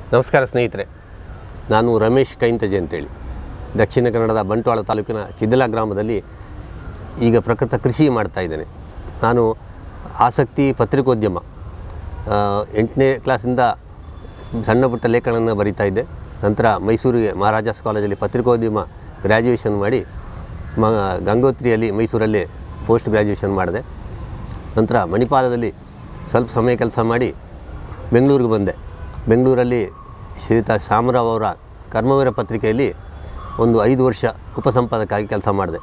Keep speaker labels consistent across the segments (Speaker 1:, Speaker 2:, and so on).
Speaker 1: ನಮಸ್ಕಾರ ಸ್ನೇಹಿತರೆ ನಾನು ರಮೇಶ್ ಕೈಂತಜೆ ಅಂತೇಳಿ ದಕ್ಷಿಣ ಕನ್ನಡದ ಬಂಟ್ವಾಳ ತಾಲೂಕಿನ ಕಿದ್ದಲ ಗ್ರಾಮದಲ್ಲಿ ಈಗ ಪ್ರಕೃತ ಕೃಷಿ ಮಾಡ್ತಾ ಇದ್ದೇನೆ ನಾನು ಆಸಕ್ತಿ ಪತ್ರಿಕೋದ್ಯಮ ಆ, ಎಂಟನೇ ಕ್ಲಾಸಿಂದ ಸಣ್ಣ ಪುಟ್ಟ ಲೇಖನವನ್ನು ಬರಿತಾ ಇದ್ದೆ ನಂತರ ಮೈಸೂರಿಗೆ ಮಹಾರಾಜಾಸ್ ಕಾಲೇಜಲ್ಲಿ ಪತ್ರಿಕೋದ್ಯಮ ಗ್ರ್ಯಾಜುಯೇಷನ್ ಮಾಡಿ ಮ ಗಂಗೋತ್ರಿಯಲ್ಲಿ ಮೈಸೂರಲ್ಲಿ ಪೋಸ್ಟ್ ಗ್ರ್ಯಾಜುಯೇಷನ್ ಮಾಡಿದೆ ನಂತರ ಮಣಿಪಾಲದಲ್ಲಿ ಸ್ವಲ್ಪ ಸಮಯ ಕೆಲಸ ಮಾಡಿ ಬೆಂಗಳೂರಿಗೆ ಬಂದೆ ಬೆಂಗಳೂರಲ್ಲಿ ಶ್ರೀಯುತ ಶಾಮರಾವ್ ಅವರ ಕರ್ಮವೀರ ಪತ್ರಿಕೆಯಲ್ಲಿ ಒಂದು ಐದು ವರ್ಷ ಉಪಸಂಪಾದಕಾಗಿ ಕೆಲಸ ಮಾಡಿದೆ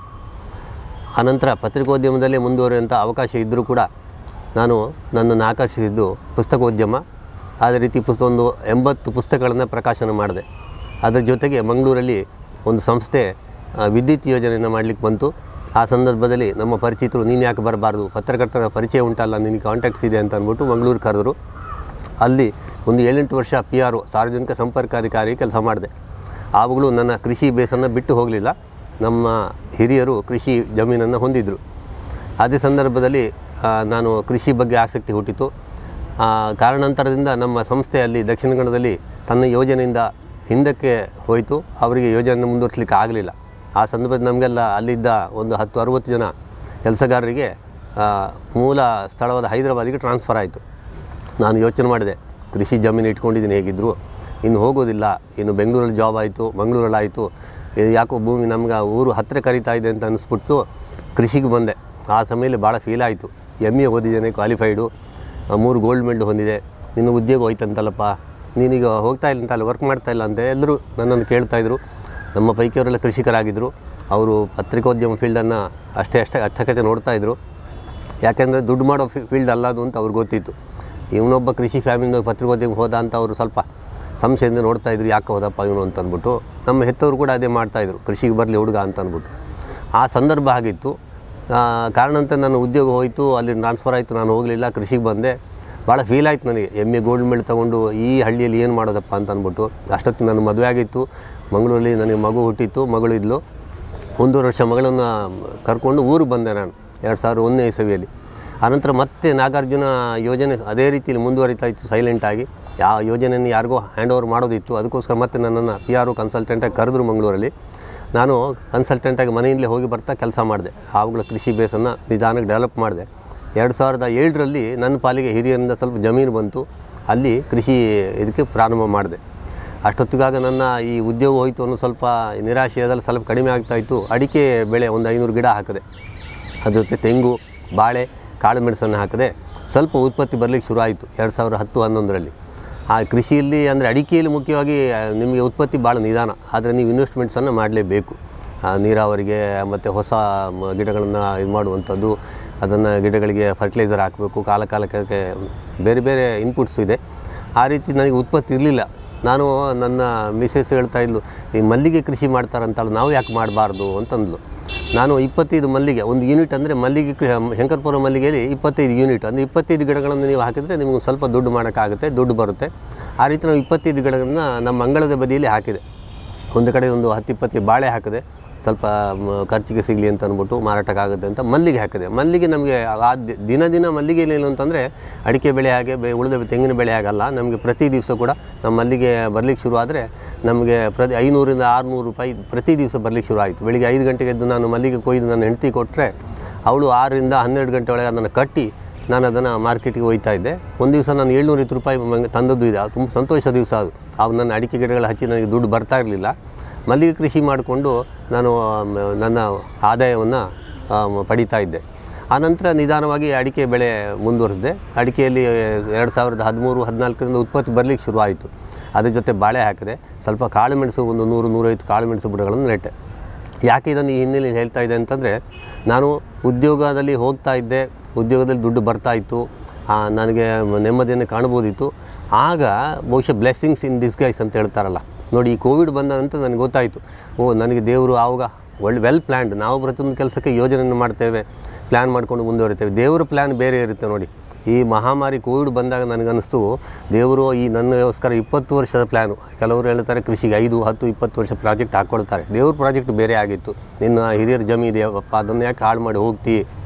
Speaker 1: ಆನಂತರ ಪತ್ರಿಕೋದ್ಯಮದಲ್ಲೇ ಮುಂದುವರಿಯುವಂಥ ಅವಕಾಶ ಇದ್ದರೂ ಕೂಡ ನಾನು ನನ್ನನ್ನು ಆಕರ್ಷಿಸಿದ್ದು ಪುಸ್ತಕೋದ್ಯಮ ಅದೇ ರೀತಿ ಪುಸ್ತಕ ಒಂದು ಎಂಬತ್ತು ಪುಸ್ತಕಗಳನ್ನು ಪ್ರಕಾಶನ ಮಾಡಿದೆ ಅದರ ಜೊತೆಗೆ ಮಂಗಳೂರಲ್ಲಿ ಒಂದು ಸಂಸ್ಥೆ ಆ, ವಿದ್ಯುತ್ ಯೋಜನೆಯನ್ನು ಮಾಡಲಿಕ್ಕೆ ಬಂತು ಆ ಸಂದರ್ಭದಲ್ಲಿ ನಮ್ಮ ಪರಿಚಿತರು ನೀನು ಯಾಕೆ ಬರಬಾರ್ದು ಪತ್ರಕರ್ತರ ಪರಿಚಯ ಉಂಟಲ್ಲ ನಿನಗೆ ಕಾಂಟ್ಯಾಕ್ಟ್ಸ್ ಇದೆ ಅಂತ ಅಂದ್ಬಿಟ್ಟು ಮಂಗಳೂರು ಕರೆದರು ಅಲ್ಲಿ ಒಂದು ಏಳೆಂಟು ವರ್ಷ ಪಿ ಆರ್ ಸಾರ್ವಜನಿಕ ಸಂಪರ್ಕಾಧಿಕಾರಿ ಕೆಲಸ ಮಾಡಿದೆ ಆವಾಗಲೂ ನನ್ನ ಕೃಷಿ ಬೇಸನ್ನು ಬಿಟ್ಟು ಹೋಗಲಿಲ್ಲ ನಮ್ಮ ಹಿರಿಯರು ಕೃಷಿ ಜಮೀನನ್ನು ಹೊಂದಿದ್ದರು ಅದೇ ಸಂದರ್ಭದಲ್ಲಿ ಆ, ನಾನು ಕೃಷಿ ಬಗ್ಗೆ ಆಸಕ್ತಿ ಹುಟ್ಟಿತು ಆ, ಕಾರಣಾಂತರದಿಂದ ನಮ್ಮ ಸಂಸ್ಥೆಯಲ್ಲಿ ದಕ್ಷಿಣ ಕನ್ನಡದಲ್ಲಿ ತನ್ನ ಯೋಜನೆಯಿಂದ ಹಿಂದಕ್ಕೆ ಹೋಯಿತು ಅವರಿಗೆ ಯೋಜನೆ ಮುಂದುವರಿಸಲಿಕ್ಕೆ ಆಗಲಿಲ್ಲ ಆ ಸಂದರ್ಭದಲ್ಲಿ ನಮಗೆಲ್ಲ ಅಲ್ಲಿದ್ದ ಒಂದು ಹತ್ತು ಅರುವತ್ತು ಜನ ಕೆಲಸಗಾರರಿಗೆ ಆ, ಮೂಲ ಸ್ಥಳವಾದ ಹೈದರಾಬಾದಿಗೆ ಟ್ರಾನ್ಸ್ಫರ್ ಆಯಿತು ನಾನು ಯೋಚನೆ ಮಾಡಿದೆ ಕೃಷಿ ಜಮೀನು ಇಟ್ಕೊಂಡಿದ್ದೀನಿ ಹೇಗಿದ್ದರು ಇನ್ನು ಹೋಗೋದಿಲ್ಲ ಇನ್ನು ಬೆಂಗಳೂರಲ್ಲಿ ಜಾಬ್ ಆಯಿತು ಮಂಗಳೂರಲ್ಲಿ ಆಯಿತು ಇದು ಯಾಕೋ ಭೂಮಿ ನಮ್ಗೆ ಆ ಊರು ಹತ್ತಿರ ಕರೀತಾ ಇದೆ ಅಂತ ಅನಿಸ್ಬಿಟ್ಟು ಕೃಷಿಗೆ ಬಂದೆ ಆ ಸಮಯದಲ್ಲಿ ಭಾಳ ಫೀಲ್ ಆಯಿತು ಎಮ್ ಎ ಓದಿದ್ದೇನೆ ಕ್ವಾಲಿಫೈಡು ಆ, ಮೂರು ಗೋಲ್ಡ್ ಮೆಡಲ್ ಹೊಂದಿದೆ ನಿನ್ನ ಉದ್ಯೋಗ ಹೋಯ್ತಂತಲ್ಲಪ್ಪ ನೀನೀಗ ಹೋಗ್ತಾ ಇಲ್ಲ ಅಂತಲ್ಲ ವರ್ಕ್ ಮಾಡ್ತಾ ಇಲ್ಲ ಅಂತ ಎಲ್ಲರೂ ನನ್ನನ್ನು ಕೇಳ್ತಾಯಿದ್ರು ನಮ್ಮ ಪೈಕಿಯವರೆಲ್ಲ ಕೃಷಿಕರಾಗಿದ್ದರು ಅವರು ಪತ್ರಿಕೋದ್ಯಮ ಫೀಲ್ಡನ್ನು ಅಷ್ಟೇ ಅಷ್ಟೇ ಅಚ್ಚಕತೆ ನೋಡ್ತಾಯಿದ್ರು ಯಾಕೆಂದರೆ ದುಡ್ಡು ಮಾಡೋ ಫೀ ಫೀಲ್ಡ್ ಅಲ್ಲ ಅದು ಅಂತ ಅವ್ರಿಗೆ ಗೊತ್ತಿತ್ತು ಇವನೊಬ್ಬ ಕೃಷಿ ಫ್ಯಾಮಿಲಿಯಿಂದ ಪತ್ರಿಕೋದ್ಯಮ ಹೋದ ಅಂತ ಅವರು ಸ್ವಲ್ಪ ಸಂಶಯದಿಂದ ನೋಡ್ತಾ ಇದ್ರು ಯಾಕೆ ಹೋದಪ್ಪ ಇವನು ಅಂತ ಅಂದ್ಬಿಟ್ಟು ನಮ್ಮ ಹೆತ್ತವರು ಕೂಡ ಅದೇ ಮಾಡ್ತಾಯಿದ್ರು ಕೃಷಿಗೆ ಬರಲಿ ಹುಡುಗ ಅಂತ ಅಂದ್ಬಿಟ್ಟು ಆ ಸಂದರ್ಭ ಆಗಿತ್ತು ಆ, ಕಾರಣಾಂತರ ನನ್ನ ಉದ್ಯೋಗ ಹೋಯಿತು ಅಲ್ಲಿ ಟ್ರಾನ್ಸ್ಫರ್ ಆಯಿತು ನಾನು ಹೋಗಲಿಲ್ಲ ಕೃಷಿಗೆ ಬಂದೆ ಭಾಳ ಫೀಲ್ ಆಯ್ತು ನನಗೆ ಎಮ್ಮೆ ಗೋಲ್ಡ್ ಮೆಡಲ್ ತೊಗೊಂಡು ಈ ಹಳ್ಳಿಯಲ್ಲಿ ಏನು ಮಾಡೋದಪ್ಪ ಅಂತ ಅಂದ್ಬಿಟ್ಟು ಅಷ್ಟೊತ್ತಿಗೆ ನನ್ನ ಮದುವೆ ಆಗಿತ್ತು ಮಂಗಳೂರಲ್ಲಿ ನನಗೆ ಮಗು ಹುಟ್ಟಿತ್ತು ಮಗಳಿದ್ಲು ಒಂದೂವರೆ ವರ್ಷ ಮಗಳನ್ನು ಕರ್ಕೊಂಡು ಊರಿಗೆ ಬಂದೆ ನಾನು ಎರಡು ಸಾವಿರದ ಒಂದನೇ ಇಸವಿಯಲ್ಲಿ ಆನಂತರ ಮತ್ತೆ ನಾಗಾರ್ಜುನ ಯೋಜನೆ ಅದೇ ರೀತಿಯಲ್ಲಿ ಮುಂದುವರಿತಾ ಇತ್ತು ಸೈಲೆಂಟಾಗಿ ಯಾವ ಯೋಜನೆಯನ್ನು ಯಾರಿಗೋ ಹ್ಯಾಂಡ್ ಓವರ್ ಮಾಡೋದಿತ್ತು ಅದಕ್ಕೋಸ್ಕರ ಮತ್ತೆ ನನ್ನನ್ನು ಪಿ ಆರ್ ಕನ್ಸಲ್ಟೆಂಟಾಗಿ ಕರೆದ್ರು ಮಂಗಳೂರಲ್ಲಿ ನಾನು ಕನ್ಸಲ್ಟೆಂಟಾಗಿ ಮನೆಯಿಂದಲೇ ಹೋಗಿ ಬರ್ತಾ ಕೆಲಸ ಮಾಡಿದೆ ಆವುಗಳ ಕೃಷಿ ಬೇಸನ್ನು ನಿಧಾನಕ್ಕೆ ಡೆವಲಪ್ ಮಾಡಿದೆ ಎರಡು ಸಾವಿರದ ಏಳರಲ್ಲಿ ನನ್ನ ಪಾಲಿಗೆ ಹಿರಿಯರಿಂದ ಸ್ವಲ್ಪ ಜಮೀನು ಬಂತು ಅಲ್ಲಿ ಕೃಷಿ ಇದಕ್ಕೆ ಪ್ರಾರಂಭ ಮಾಡಿದೆ ಅಷ್ಟೊತ್ತಿಗಾಗ ನನ್ನ ಈ ಉದ್ಯೋಗ ಹೋಯಿತು ಅನ್ನೋ ಸ್ವಲ್ಪ ನಿರಾಶೆಯಲ್ಲಿ ಸ್ವಲ್ಪ ಕಡಿಮೆ ಆಗ್ತಾ ಇತ್ತು ಅಡಿಕೆ ಬೆಳೆ ಒಂದು ಐನೂರು ಗಿಡ ಹಾಕಿದೆ ಅದ್ರ ಜೊತೆ ತೆಂಗು ಬಾಳೆ ಕಾಳು ಮೆಣಸನ್ನು ಹಾಕಿದೆ ಸ್ವಲ್ಪ ಉತ್ಪತ್ತಿ ಬರಲಿಕ್ಕೆ ಶುರು ಆಯಿತು ಎರಡು ಸಾವಿರದ ಹತ್ತು ಹನ್ನೊಂದರಲ್ಲಿ ಆ ಕೃಷಿಯಲ್ಲಿ ಅಂದರೆ ಅಡಿಕೆಯಲ್ಲಿ ಮುಖ್ಯವಾಗಿ ಆ, ನಿಮಗೆ ಉತ್ಪತ್ತಿ ಭಾಳ ನಿಧಾನ ಆದರೆ ನೀವು ಇನ್ವೆಸ್ಟ್ಮೆಂಟ್ಸನ್ನು ಮಾಡಲೇಬೇಕು ಆ, ನೀರಾವರಿಗೆ ಮತ್ತು ಹೊಸ ಮ- ಗಿಡಗಳನ್ನು ಇದು ಮಾಡುವಂಥದ್ದು ಅದನ್ನು ಗಿಡಗಳಿಗೆ ಫರ್ಟಿಲೈಸರ್ ಹಾಕಬೇಕು ಕಾಲ ಕಾಲಕ್ಕೆ ಬೇರೆ ಬೇರೆ ಇನ್ಪುಟ್ಸ್ ಇದೆ ಆ ರೀತಿ ನನಗೆ ಉತ್ಪತ್ತಿ ಇರಲಿಲ್ಲ ನಾನು ನನ್ನ ಮಿಸೆಸ್ ಹೇಳ್ತಾ ಇದ್ಲು ಈ ಮಲ್ಲಿಗೆ ಕೃಷಿ ಮಾಡ್ತಾರಂತಲ್ಲ ನಾವು ಯಾಕೆ ಮಾಡಬಾರ್ದು ಅಂತಂದ್ಲು ನಾನು ಇಪ್ಪತ್ತೈದು ಮಲ್ಲಿಗೆ ಒಂದು ಯೂನಿಟ್ ಅಂದರೆ ಮಲ್ಲಿಗೆ ಕೃ- ಶಂಕರಪುರ ಮಲ್ಲಿಗೆಯಲ್ಲಿ ಇಪ್ಪತ್ತೈದು ಯೂನಿಟ್ ಅಂದರೆ ಇಪ್ಪತ್ತೈದು ಗಿಡಗಳನ್ನು ನೀವು ಹಾಕಿದರೆ ನಿಮಗೆ ಸ್ವಲ್ಪ ದುಡ್ಡು ಮಾಡೋಕ್ಕಾಗುತ್ತೆ ದುಡ್ಡು ಬರುತ್ತೆ ಆ ರೀತಿ ನಾವು ಇಪ್ಪತ್ತೈದು ಗಿಡಗಳನ್ನು ನಮ್ಮ ಅಂಗಳದ ಬದಿಯಲ್ಲಿ ಹಾಕಿದೆ ಒಂದು ಕಡೆ ಒಂದು ಹತ್ತು ಇಪ್ಪತ್ತು ಬಾಳೆ ಹಾಕಿದೆ ಸ್ವಲ್ಪ ಮ, ಖರ್ಚಿಗೆ ಸಿಗಲಿ ಅಂತ ಅಂದ್ಬಿಟ್ಟು ಮಾರಾಟಕ್ಕಾಗುತ್ತೆ ಅಂತ ಮಲ್ಲಿಗೆ ಹಾಕಿದೆ ಮಲ್ಲಿಗೆ ನಮಗೆ ಆ ದಿ- ದಿನ ದಿನ ಮಲ್ಲಿಗೆಯಲ್ಲಿ ಏನು ಅಂತಂದರೆ ಅಡಿಕೆ ಬೆಳೆ ಹಾಗೆ ಬೆ ಉಳಿದ ತೆಂಗಿನ ಬೆಳೆ ಆಗಲ್ಲ ನಮಗೆ ಪ್ರತಿ ದಿವಸ ಕೂಡ ನಮ್ಮ ಮಲ್ಲಿಗೆ ಬರಲಿಕ್ಕೆ ಶುರು ಆದರೆ ನಮಗೆ ಪ್ರತಿ ಐನೂರಿಂದ ಆರುನೂರು ರೂಪಾಯಿ ಪ್ರತಿ ದಿವಸ ಬರಲಿಕ್ಕೆ ಶುರು ಆಯಿತು ಬೆಳಿಗ್ಗೆ ಐದು ಗಂಟೆಗೆ ಎದ್ದು ನಾನು ಮಲ್ಲಿಗೆ ಕೊಯ್ದು ನನ್ನ ಹೆಂಡತಿ ಕೊಟ್ಟರೆ ಅವಳು ಆರರಿಂದ ಹನ್ನೆರಡು ಗಂಟೆ ಒಳಗೆ ಅದನ್ನು ಕಟ್ಟಿ ನಾನು ಅದನ್ನು ಮಾರ್ಕೆಟಿಗೆ ಒಯ್ತಾ ಇದ್ದೆ ಒಂದು ದಿವಸ ನಾನು ಏಳ್ನೂರೈವತ್ತು ರೂಪಾಯಿ ಮಂಗೆ ತಂದದ್ದು ಇದೆ ಅದು ತುಂಬ ಸಂತೋಷ ದಿವಸ ಅದು ಅವು ನನ್ನ ಅಡಿಕೆ ಗಿಡಗಳು ಹಚ್ಚಿ ನನಗೆ ದುಡ್ಡು ಬರ್ತಾ ಇರಲಿಲ್ಲ ಮಲ್ಲಿಗೆ ಕೃಷಿ ಮಾಡಿಕೊಂಡು ನಾನು ಮ, ನನ್ನ ಆದಾಯವನ್ನು ಪಡೀತಾ ಇದ್ದೆ ಆನಂತರ ನಿಧಾನವಾಗಿ ಅಡಿಕೆ ಬೆಳೆ ಮುಂದುವರಿಸಿದೆ ಅಡಿಕೆಯಲ್ಲಿ ಎರಡು ಸಾವಿರದ ಹದಿಮೂರು ಹದಿನಾಲ್ಕರಿಂದ ಉತ್ಪತ್ತಿ ಬರಲಿಕ್ಕೆ ಶುರು ಆಯಿತು ಅದ್ರ ಜೊತೆ ಬಾಳೆ ಹಾಕಿದೆ ಸ್ವಲ್ಪ ಕಾಳು ಮೆಣಸು ಒಂದು ನೂರು ನೂರೈವತ್ತು ಕಾಳು ಮೆಣಸು ಬುಡಗಳನ್ನು ನೆಟ್ಟೆ ಯಾಕೆ ಇದನ್ನು ಈ ಹಿನ್ನೆಲೆಯಲ್ಲಿ ಹೇಳ್ತಾ ಇದೆ ಅಂತಂದರೆ ನಾನು ಉದ್ಯೋಗದಲ್ಲಿ ಹೋಗ್ತಾ ಇದ್ದೆ ಉದ್ಯೋಗದಲ್ಲಿ ದುಡ್ಡು ಬರ್ತಾ ಇತ್ತು ಆ, ನನಗೆ ನೆಮ್ಮದಿಯನ್ನು ಕಾಣ್ಬೋದಿತ್ತು ಆಗ ಬಹುಶಃ ಬ್ಲೆಸ್ಸಿಂಗ್ಸ್ ಇನ್ ಡಿಸ್ಗೈಸ್ ಅಂತ ಹೇಳ್ತಾರಲ್ಲ ನೋಡಿ ಈ ಕೋವಿಡ್ ಬಂದ ನಂತರ ನನಗೆ ಗೊತ್ತಾಯಿತು ಓ ನನಗೆ ದೇವರು ಆವಾಗ ಒಳ್ಳೆ ವೆಲ್ ಪ್ಲ್ಯಾನ್ಡ್ ನಾವು ಪ್ರತಿಯೊಂದು ಕೆಲಸಕ್ಕೆ ಯೋಜನೆಯನ್ನು ಮಾಡ್ತೇವೆ ಪ್ಲ್ಯಾನ್ ಮಾಡ್ಕೊಂಡು ಮುಂದುವರಿತೇವೆ ದೇವರ ಪ್ಲ್ಯಾನ್ ಬೇರೆ ಇರುತ್ತೆ ನೋಡಿ ಈ ಮಹಾಮಾರಿ ಕೋವಿಡ್ ಬಂದಾಗ ನನಗನ್ನಿಸ್ತು ದೇವರು ಈ ನನ್ನಗೋಸ್ಕರ ಇಪ್ಪತ್ತು ವರ್ಷದ ಪ್ಲ್ಯಾನು ಕೆಲವರು ಹೇಳ್ತಾರೆ ಕೃಷಿಗೆ ಐದು ಹತ್ತು ಇಪ್ಪತ್ತು ವರ್ಷ ಪ್ರಾಜೆಕ್ಟ್ ಹಾಕ್ಕೊಳ್ತಾರೆ ದೇವ್ರ ಪ್ರಾಜೆಕ್ಟ್ ಬೇರೆ ಆಗಿತ್ತು ನಿನ್ನ ಹಿರಿಯರ ಜಮೀನು ಇದೆಯಪ್ಪ ಅದನ್ನು ಯಾಕೆ ಹಾಳು ಮಾಡಿ ಹೋಗ್ತಿ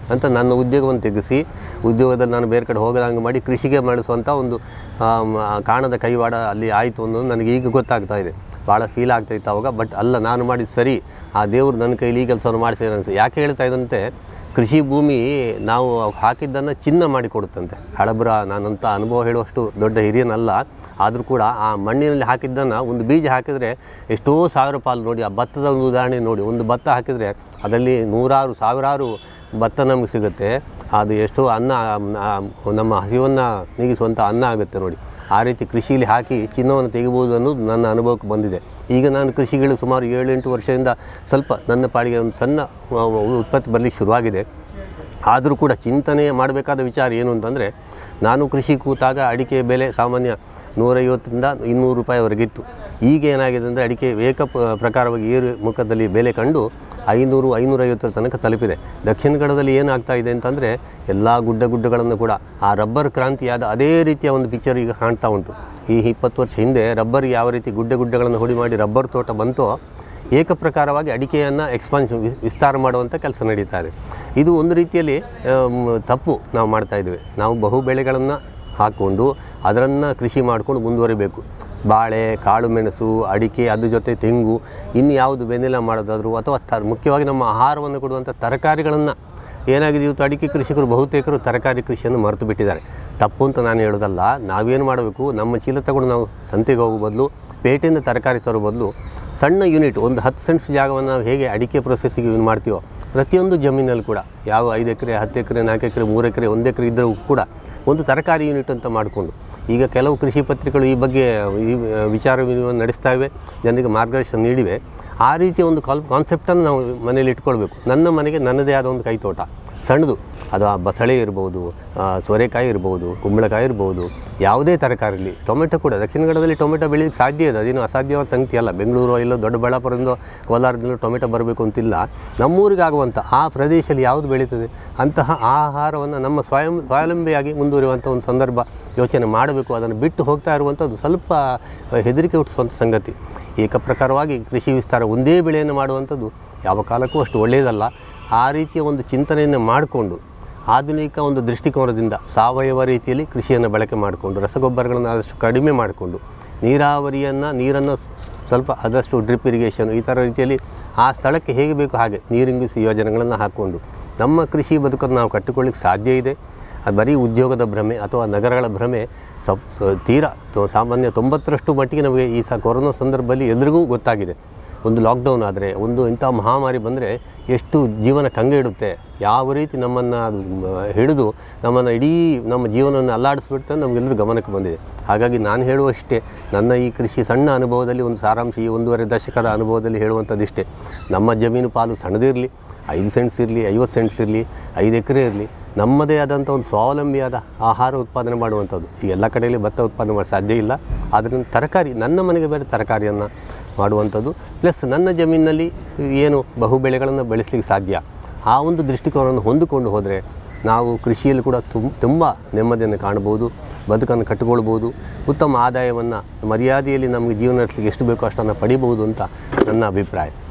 Speaker 1: ಅಂತ ನನ್ನ ಉದ್ಯೋಗವನ್ನು ತೆಗೆಸಿ ಉದ್ಯೋಗದಲ್ಲಿ ನಾನು ಬೇರೆ ಕಡೆ ಹೋಗದಂಗೆ ಮಾಡಿ ಕೃಷಿಗೆ ಮಾಡಿಸುವಂಥ ಒಂದು ಆ, ಮ- ಕಾಣದ ಕೈವಾಡ ಅಲ್ಲಿ ಆಯಿತು ಅನ್ನೋದು ನನಗೆ ಈಗ ಗೊತ್ತಾಗ್ತಾ ಇದೆ ಭಾಳ ಫೀಲ್ ಆಗ್ತಾ ಇತ್ತು ಅವಾಗ ಬಟ್ ಅಲ್ಲ ನಾನು ಮಾಡಿದ ಸರಿ ಆ ದೇವರು ನನ್ನ ಕೈಲಿ ಈ ಕೆಲಸವನ್ನು ಮಾಡಿಸಿದ ಅನಿಸ್ತು ಯಾಕೆ ಹೇಳ್ತಾ ಇದ್ದಂತೆ ಕೃಷಿ ಭೂಮಿ ನಾವು ಹಾಕಿದ್ದನ್ನು ಚಿನ್ನ ಮಾಡಿ ಕೊಡುತ್ತಂತೆ ಹಳಬ್ರ ನಾನಂತ ಅನುಭವ ಹೇಳುವಷ್ಟು ದೊಡ್ಡ ಹಿರಿಯನಲ್ಲ ಆದರೂ ಕೂಡ ಆ ಮಣ್ಣಿನಲ್ಲಿ ಹಾಕಿದ್ದನ್ನು ಒಂದು ಬೀಜ ಹಾಕಿದರೆ ಎಷ್ಟೋ ಸಾವಿರ ಪಾಲು ನೋಡಿ ಆ ಭತ್ತದ ಒಂದು ಉದಾಹರಣೆ ನೋಡಿ ಒಂದು ಭತ್ತ ಹಾಕಿದರೆ ಅದರಲ್ಲಿ ನೂರಾರು ಸಾವಿರಾರು ಭತ್ತ ನಮಗೆ ಸಿಗುತ್ತೆ ಅದು ಎಷ್ಟೋ ಅನ್ನ ಆ, ನಮ್ಮ ಹಸಿವನ್ನು ನೀಗಿಸುವಂಥ ಅನ್ನ ಆಗುತ್ತೆ ನೋಡಿ ಆ ರೀತಿ ಕೃಷಿಯಲ್ಲಿ ಹಾಕಿ ಚಿನ್ನವನ್ನು ತೆಗಿಬೋದು ಅನ್ನೋದು ನನ್ನ ಅನುಭವಕ್ಕೆ ಬಂದಿದೆ ಈಗ ನಾನು ಕೃಷಿಗಳು ಸುಮಾರು ಏಳು ಎಂಟು ವರ್ಷದಿಂದ ಸ್ವಲ್ಪ ನನ್ನ ಪಾಡಿಗೆ ಒಂದು ಸಣ್ಣ ಆ, ಉತ್ಪತ್ತಿ ಬರಲಿಕ್ಕೆ ಶುರುವಾಗಿದೆ ಆದರೂ ಕೂಡ ಚಿಂತನೆ ಮಾಡಬೇಕಾದ ವಿಚಾರ ಏನು ಅಂತಂದರೆ ನಾನು ಕೃಷಿ ಕೂತಾಗ ಅಡಿಕೆ ಬೆಲೆ ಸಾಮಾನ್ಯ ನೂರೈವತ್ತರಿಂದ ಇನ್ನೂರು ರೂಪಾಯಿವರೆಗಿತ್ತು ಈಗ ಏನಾಗಿದೆ ಅಂದರೆ ಅಡಿಕೆ ಏಕ ಪ- ಪ್ರಕಾರವಾಗಿ ಏರು ಮುಖದಲ್ಲಿ ಬೆಲೆ ಕಂಡು ಐನೂರು ಐನೂರೈವತ್ತರ ತನಕ ತಲುಪಿದೆ ದಕ್ಷಿಣ ಕನ್ನಡದಲ್ಲಿ ಏನಾಗ್ತಾ ಇದೆ ಅಂತಂದರೆ ಎಲ್ಲ ಗುಡ್ಡ ಗುಡ್ಡಗಳನ್ನು ಕೂಡ ಆ ರಬ್ಬರ್ ಕ್ರಾಂತಿಯಾದ ಅದೇ ರೀತಿಯ ಒಂದು ಪಿಕ್ಚರ್ ಈಗ ಕಾಣ್ತಾ ಉಂಟು ಈ ಇಪ್ಪತ್ತು ವರ್ಷ ಹಿಂದೆ ರಬ್ಬರ್ಗೆ ಯಾವ ರೀತಿ ಗುಡ್ಡ ಗುಡ್ಡಗಳನ್ನು ಹುಡಿ ಮಾಡಿ ರಬ್ಬರ್ ತೋಟ ಬಂತೋ ಏಕಪ್ರಕಾರವಾಗಿ ಅಡಿಕೆಯನ್ನು ಎಕ್ಸ್ಪಾನ್ಷನ್ ವಿಸ್ತಾರ ಮಾಡುವಂಥ ಕೆಲಸ ನಡೀತಾ ಇದೆ ಇದು ಒಂದು ರೀತಿಯಲ್ಲಿ ಆಮ್, ತಪ್ಪು ನಾವು ಮಾಡ್ತಾ ಇದ್ದೇವೆ ನಾವು ಬಹು ಬೆಳೆಗಳನ್ನು ಹಾಕ್ಕೊಂಡು ಅದನ್ನು ಕೃಷಿ ಮಾಡ್ಕೊಂಡು ಮುಂದುವರಿಬೇಕು ಬಾಳೆ ಕಾಳು ಮೆಣಸು ಅಡಿಕೆ ಅದ್ರ ಜೊತೆ ತೆಂಗು ಇನ್ನು ಯಾವುದು ಬೆನ್ನೆಲ್ಲ ಮಾಡೋದಾದರೂ ಅಥವಾ ತ ಮುಖ್ಯವಾಗಿ ನಮ್ಮ ಆಹಾರವನ್ನು ಕೊಡುವಂಥ ತರಕಾರಿಗಳನ್ನು ಏನಾಗಿದೆ ಇವತ್ತು ಅಡಿಕೆ ಕೃಷಿಕರು ಬಹುತೇಕರು ತರಕಾರಿ ಕೃಷಿಯನ್ನು ಮರೆತು ಬಿಟ್ಟಿದ್ದಾರೆ ತಪ್ಪು ಅಂತ ನಾನು ಹೇಳೋದಲ್ಲ ನಾವೇನು ಮಾಡಬೇಕು ನಮ್ಮ ಚೀಲ ತಗೊಂಡು ನಾವು ಸಂತೆಗೆ ಹೋಗೋ ಬದಲು ಪೇಟೆಯಿಂದ ತರಕಾರಿ ತರೋ ಬದಲು ಸಣ್ಣ ಯೂನಿಟ್ ಒಂದು ಹತ್ತು ಸೆಂಟ್ಸ್ ಜಾಗವನ್ನು ನಾವು ಹೇಗೆ ಅಡಿಕೆ ಪ್ರೊಸೆಸಿಗೆ ಯೂಸ್ ಮಾಡ್ತೀವೋ ಪ್ರತಿಯೊಂದು ಜಮೀನಲ್ಲಿ ಕೂಡ ಯಾವ ಐದು ಎಕರೆ ಹತ್ತು ಎಕರೆ ನಾಲ್ಕು ಎಕರೆ ಮೂರು ಎಕರೆ ಒಂದು ಎಕರೆ ಇದ್ದರೂ ಕೂಡ ಒಂದು ತರಕಾರಿ ಯೂನಿಟ್ ಅಂತ ಮಾಡಿಕೊಂಡು ಈಗ ಕೆಲವು ಕೃಷಿ ಪತ್ರಿಕೆಗಳು ಈ ಬಗ್ಗೆ ಈ ವಿಚಾರ ವಿನಿಮಯ ನಡೆಸ್ತಾ ಇವೆ ಜನರಿಗೆ ಮಾರ್ಗದರ್ಶನ ನೀಡಿವೆ ಆ ರೀತಿಯ ಒಂದು ಕಾಲ್ ಕಾನ್ಸೆಪ್ಟನ್ನು ನಾವು ಮನೇಲಿ ಇಟ್ಕೊಳ್ಬೇಕು ನನ್ನ ಮನೆಗೆ ನನ್ನದೇ ಆದ ಒಂದು ಕೈತೋಟ ಸಣ್ಣದು ಅದು ಆ ಬಸಳೆ ಇರ್ಬೋದು ಆ, ಸೋರೆಕಾಯಿ ಇರ್ಬೋದು ಕುಂಬಳಕಾಯಿ ಇರ್ಬೋದು ಯಾವುದೇ ತರಕಾರಿ ಇರಲಿ ಟೊಮೆಟೊ ಕೂಡ ದಕ್ಷಿಣ ಕನ್ನಡದಲ್ಲಿ ಟೊಮೆಟೊ ಬೆಳೆಯೋಕ್ಕೆ ಸಾಧ್ಯ ಇದೆ ಅದೇನು ಅಸಾಧ್ಯವಾದ ಸಂಗತಿ ಅಲ್ಲ ಬೆಂಗಳೂರು ಇಲ್ಲ ದೊಡ್ಡಬಳ್ಳಾಪುರದಿಂದ ಕೋಲಾರದಿಂದ ಟೊಮೆಟೊ ಬರಬೇಕು ಅಂತಿಲ್ಲ ನಮ್ಮೂರಿಗೆ ಆಗುವಂಥ ಆ ಪ್ರದೇಶದಲ್ಲಿ ಯಾವುದು ಬೆಳೀತದೆ ಅಂತಹ ಆಹಾರವನ್ನು ನಮ್ಮ ಸ್ವಯಂ ಸ್ವಾವಲಂಬಿಯಾಗಿ ಮುಂದುವರಿಯುವಂಥ ಒಂದು ಸಂದರ್ಭ ಯೋಚನೆ ಮಾಡಬೇಕು ಅದನ್ನು ಬಿಟ್ಟು ಹೋಗ್ತಾ ಇರುವಂಥದ್ದು ಸ್ವಲ್ಪ ಹೆದರಿಕೆ ಹುಟ್ಟಿಸುವಂಥ ಸಂಗತಿ ಏಕಪ್ರಕಾರವಾಗಿ ಕೃಷಿ ವಿಸ್ತಾರ ಒಂದೇ ಬೆಳೆಯನ್ನು ಮಾಡುವಂಥದ್ದು ಯಾವ ಕಾಲಕ್ಕೂ ಅಷ್ಟು ಒಳ್ಳೆಯದಲ್ಲ ಆ ರೀತಿಯ ಒಂದು ಚಿಂತನೆಯನ್ನು ಮಾಡಿಕೊಂಡು ಆಧುನಿಕ ಒಂದು ದೃಷ್ಟಿಕೋನದಿಂದ ಸಾವಯವ ರೀತಿಯಲ್ಲಿ ಕೃಷಿಯನ್ನು ಬಳಕೆ ಮಾಡಿಕೊಂಡು ರಸಗೊಬ್ಬರಗಳನ್ನು ಆದಷ್ಟು ಕಡಿಮೆ ಮಾಡಿಕೊಂಡು ನೀರಾವರಿಯನ್ನು ನೀರನ್ನು ಸ್ವಲ್ಪ ಆದಷ್ಟು ಡ್ರಿಪ್ ಇರಿಗೇಷನ್ ಈ ಥರ ರೀತಿಯಲ್ಲಿ ಆ ಸ್ಥಳಕ್ಕೆ ಹೇಗೆ ಬೇಕು ಹಾಗೆ ನೀರಿಂಗಿಸಿ ಯೋಜನೆಗಳನ್ನು ಹಾಕ್ಕೊಂಡು ನಮ್ಮ ಕೃಷಿ ಬದುಕನ್ನು ನಾವು ಕಟ್ಟಿಕೊಳ್ಳಿಕ್ಕೆ ಸಾಧ್ಯ ಇದೆ ಅದು ಬರೀ ಉದ್ಯೋಗದ ಭ್ರಮೆ ಅಥವಾ ನಗರಗಳ ಭ್ರಮೆ ಸಪ್ ತೀರಾ ತೊ- ಸಾಮಾನ್ಯ ತೊಂಬತ್ತರಷ್ಟು ಮಟ್ಟಿಗೆ ನಮಗೆ ಈ ಸ ಕೊರೋನಾ ಸಂದರ್ಭದಲ್ಲಿ ಎಲ್ರಿಗೂ ಗೊತ್ತಾಗಿದೆ ಒಂದು ಲಾಕ್ಡೌನ್ ಆದರೆ ಒಂದು ಇಂಥ ಮಹಾಮಾರಿ ಬಂದರೆ ಎಷ್ಟು ಜೀವನ ಕಂಗೆ ಇಡುತ್ತೆ ಯಾವ ರೀತಿ ನಮ್ಮನ್ನು ಅದು ಮ, ಹಿಡಿದು ನಮ್ಮನ್ನು ಇಡೀ ನಮ್ಮ ಜೀವನವನ್ನು ಅಲ್ಲಾಡಿಸ್ಬಿಡ್ತು ಅಂತ ನಮಗೆಲ್ಲರೂ ಗಮನಕ್ಕೆ ಬಂದಿದೆ ಹಾಗಾಗಿ ನಾನು ಹೇಳುವಷ್ಟೇ ನನ್ನ ಈ ಕೃಷಿ ಸಣ್ಣ ಅನುಭವದಲ್ಲಿ ಒಂದು ಸಾರಾಂಶ ಈ ಒಂದೂವರೆ ದಶಕದ ಅನುಭವದಲ್ಲಿ ಹೇಳುವಂಥದ್ದಿಷ್ಟೇ ನಮ್ಮ ಜಮೀನು ಪಾಲು ಸಣ್ಣದಿರಲಿ ಐದು ಸೆಂಟ್ಸ್ ಇರಲಿ ಐವತ್ತು ಸೆಂಟ್ಸ್ ಇರಲಿ ಐದು ಎಕರೆ ಇರಲಿ ನಮ್ಮದೇ ಆದಂಥ ಒಂದು ಸ್ವಾವಲಂಬಿಯಾದ ಆಹಾರ ಉತ್ಪಾದನೆ ಮಾಡುವಂಥದ್ದು ಈ ಎಲ್ಲ ಕಡೆಯಲ್ಲಿ ಭತ್ತ ಉತ್ಪಾದನೆ ಮಾಡಿ ಸಾಧ್ಯ ಇಲ್ಲ ಆದ್ದರಿಂದ ತರಕಾರಿ ನನ್ನ ಮನೆಗೆ ಬೇರೆ ತರಕಾರಿಯನ್ನು ಮಾಡುವಂಥದ್ದು ಪ್ಲಸ್ ನನ್ನ ಜಮೀನಿನಲ್ಲಿ ಏನು ಬಹು ಬೆಳೆಗಳನ್ನು ಬೆಳೆಸಲಿಕ್ಕೆ ಸಾಧ್ಯ ಆ ಒಂದು ದೃಷ್ಟಿಕೋನವನ್ನು ಹೊಂದಿಕೊಂಡು ಹೋದರೆ ನಾವು ಕೃಷಿಯಲ್ಲಿ ಕೂಡ ತುಂಬ ತುಂಬ ನೆಮ್ಮದಿಯನ್ನು ಕಾಣ್ಬೋದು ಬದುಕನ್ನು ಕಟ್ಟಿಕೊಳ್ಬೋದು ಉತ್ತಮ ಆದಾಯವನ್ನು ಮರ್ಯಾದೆಯಲ್ಲಿ ನಮಗೆ ಜೀವನ ನಡೆಸಲಿಕ್ಕೆ ಎಷ್ಟು ಬೇಕೋ ಅಷ್ಟನ್ನು ಪಡಿಬೋದು ಅಂತ ನನ್ನ ಅಭಿಪ್ರಾಯ